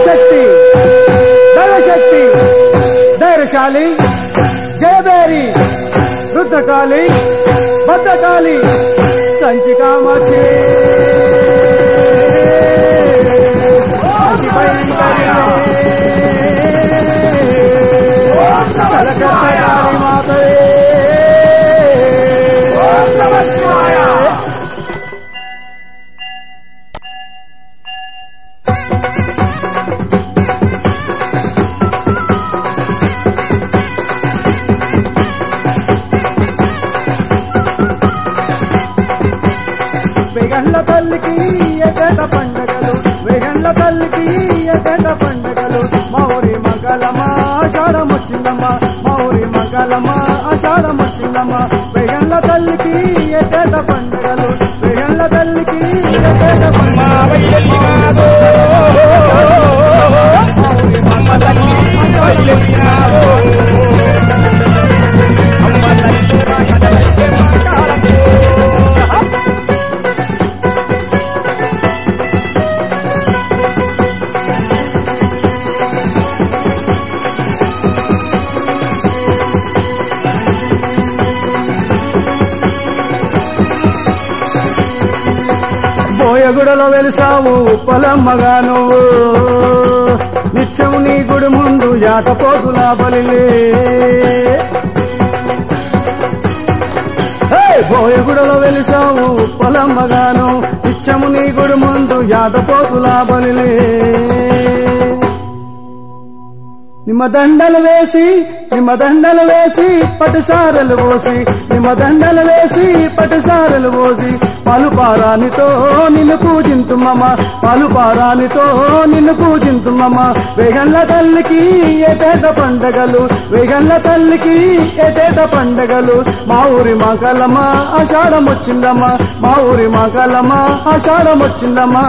దైవశక్తి దైవశక్తి ధైర్యశాలి జయబేరి రుద్రకాళి భద్రకాళి కంచి కామాక్షి అతి భయంకరి కలకత్తారి మాతయే వేగండ్ల తల్లికి ఎగట పండగలు వేగండ్ల తల్లికి ఎగట పండగలు మా ఊరి మగలమా ఆషాఢం వచ్చిందమ్మా మా ఊరి మగలమా ఆషాఢం వచ్చిందమ్మా వేగండ్ల తల్లికి ఎగట పండగలు వేగండ్ల తల్లికి ఎగట బోయగుడలో వెలిసావు ఉప్పలమ్మగా నువ్వు నిత్యం నీ గుడి ముందు యాటపోతులా బలిలే హే! బోయగుడలో వెలిసావు ఉప్పలమ్మగాను నిత్యము నీ గుడి ముందు యాటపోతులా బలిలే నిమ్మ దండలు వేసి నిమ్మ దండలు వేసి పట్టుసారలు పోసి నిమ్మ దండలు వేసి పట్టుసారలు పోసి పాలుపారానితో నిన్ను పూజింతుమ్మమ్మ పాలుపారానితో నిన్ను పూజింతుమ్మమ్మ వేగండ్ల తల్లికి ఏటేట పండగలు వేగండ్ల తల్లికి ఏటేట పండగలు మా ఊరి మగలమ్మ ఆషాఢం వచ్చిందమ్మా మా ఊరి మగలమ్మ ఆషాఢం వచ్చిందమ్మా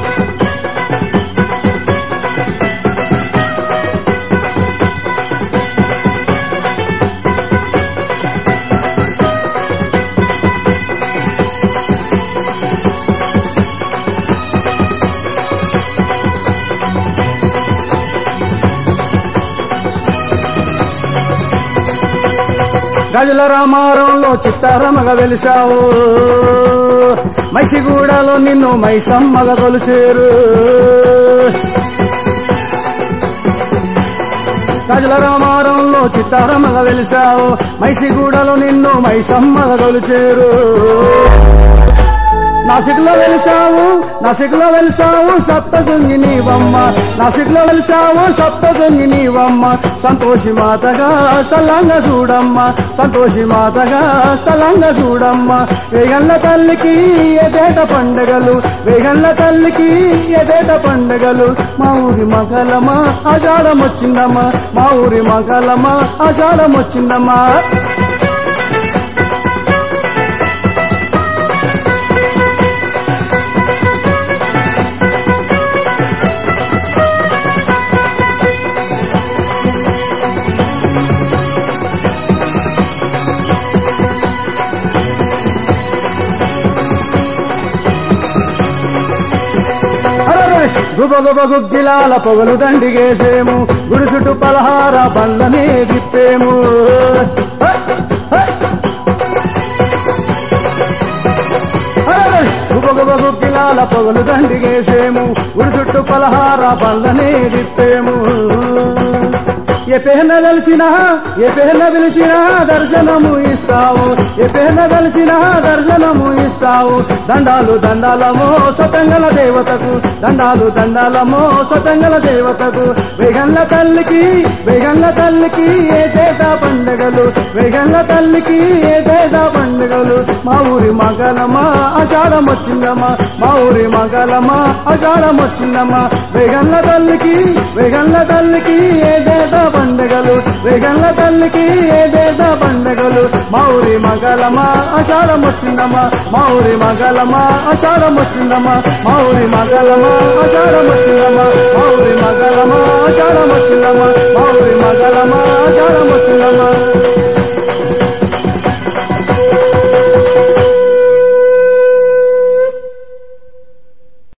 గజల రామారంలో చిత్తారమగా వెలిసావు మైసిగూడలో నిన్ను మైసమ్మగా కొలిచేరు గజల రామారంలో చిత్తారమగా వెలిసావు మైసిగూడలో నిన్ను మైసమ్మగా కొలిచేరు నాసిక్లో వెలిసావు నాసిక్లో వెలిసావు సప్త జొంగి నీవమ్మ నాసిక్లో వెలిసావు సప్త జొంగి నీవమ్మ సంతోషి మాతగా సలంగ చూడమ్మ సంతోషి మాతగా సలంగ చూడమ్మ వేగండ్ల తల్లికి ఎదేట పండగలు వేగండ్ల తల్లికి ఎదేట పండగలు మా ఊరి మగలమా ఆషాఢం వచ్చిందమ్మా మా ఊరి మగలమా ఆషాఢం వచ్చిందమ్మా అరరే! గుబ గుబ గుగ్గిలాల పొగలు దండిగేసేము గుడి చుట్టూ పలహార బండ్లనే తిప్పేము హ! హ! అరరే! గుబ గుబ గుగ్గిలాల పొగలు దండిగేసేము గుడి చుట్టూ పలహార బండ్లనే తిప్పేము ఏ పేన కలిసినా ఏ పేన పిలిచినా దర్శనము ఇస్తావు ఏ పేన కలిసినా దర్శనము ఇస్తావు దండాలు దండాలమో సతంగల దేవతకు దండాలు దండాలమో సతంగల దేవతకు వేగంల తల్లికి వేగంల తల్లికి ఏటేటా పండగలు వేగంల తల్లికి ఏటేటా పండగలు మా ఊరి మగలమా ఆషాఢం వచ్చిందమ్మా మా ఊరి మగలమా ఆషాఢం వచ్చిందమ్మా వేగంల తల్లికి వేగంల తల్లికి ఏటేటా పండగలు వేగంల తల్లికి ఏటేటా పండగలు మా ఊరి మగలమా ఆషాఢం వచ్చిందమ్మా మా ఊరి మగలమా ఆషాఢం వచ్చిందమ్మా మా ఊరి మగలమా ఆషాఢం వచ్చిందమ్మా మా ఊరి మగలమా ఆషాఢం వచ్చిందమ్మా మా ఊరి మగలమా ఆషాఢం వచ్చిందమ్మా